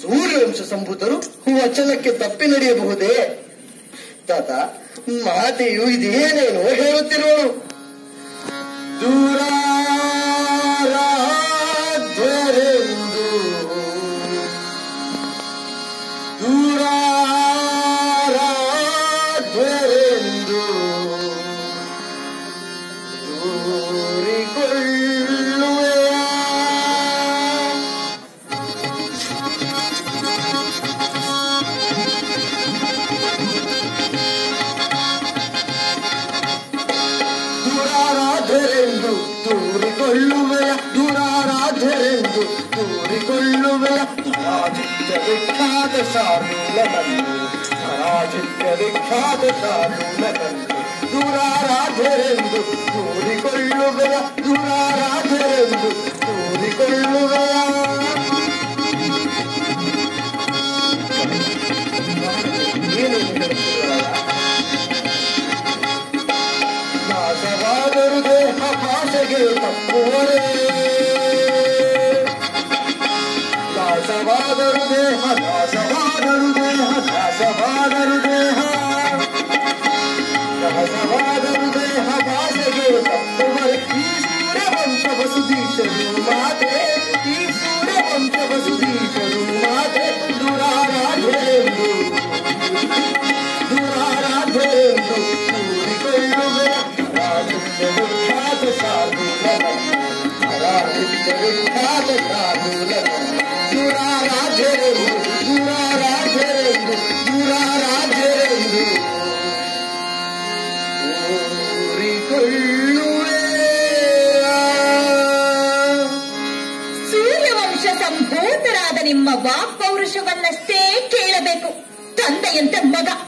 ಸೂರ್ಯವಂಶ ಸಂಭೂತರು ವಚನಕ್ಕೆ ತಪ್ಪಿ ನಡೆಯಬಹುದೇ ತಾತ ಮಾತೆಯು ಇದೇನೇನೋ ಹೇಳುತ್ತಿರುವಳು ದೂರಾರಾಧ್ಯರೆಂದು ದೂರಾರಾಧ್ಯರೆಂದು ದೂರಿಕೊಳ್ಳುವೆ ದೂರಾರಾಧರೆಂದು ತೂರಿಕೊಳ್ಳುವೆಯ ದೂರಾರಾಧರೆಂದು ತೂರಿಕೊಳ್ಳುವೆಯ ಪರಾಜಿತ್ಯ ವಿಖ್ಯಾತ ಶಾರ್ದೂಲನನ್ನು ಪರಾಜಿತ್ಯ ವಿಖ್ಯಾತ ಶಾರ್ದೂಲನನ್ನು ದೂರಾರಾಧರೆಂದು ತೂರಿಕೊಳ್ಳುವೆಯ ದೂರಾರಾಧರೆಂದು ತೂರಿಕೊಳ್ಳುವೆಯ ಏನು ಹೇಳುತ್ತಿರುವಲ್ಲ ನಾಶವಾದರು ದೇಹ ಭಾಷೆಗೆ ತಪ್ಪುವರೇ ನಾಶವಾದರು ದೇಹ ನಾಶವಾದರು ದೇಹ ನಾಶವಾದರು ದೇಹ ನಾಶವಾದರು ದೇಹ ಭಾಷೆಗೆ ತಪ್ಪುವರೆ ಈ ಸೂರ್ಯವಂಶ ವಸುದೀಶರು ಮಾತೆ ಈ ಸೂರ್ಯವಂಶ ವಸುದೀಶರು ಮಾತೆ ದುರಾರಾಧೆಂದು ದುರಾರಾಧೆಂದು ಕೂಡಿಕೊಳ್ಳುವೆ ರಾಜಿತ್ಯ ವಿಖ್ಯಾತ ಸಾಧುಲನ ರಾಜಿತ್ಯ ವಿಖ್ಯಾತ ಸಾಧುಲನ ದುರಾರಾಧೆಂದು ದುರಾರಾಧೆಂದು ದುರಾರಾಧೆಂದು ಕೂಡಿಕೊಳ್ಳುವೆ ಸೂರ್ಯವಂಶ ಸಂಭೂತರಾದ ನಿಮ್ಮ ವಾಕ್ ಪೌರುಷವನ್ನಷ್ಟೇ ಕೇಳಬೇಕು ತಂದೆಯಂತೆ ಮಗ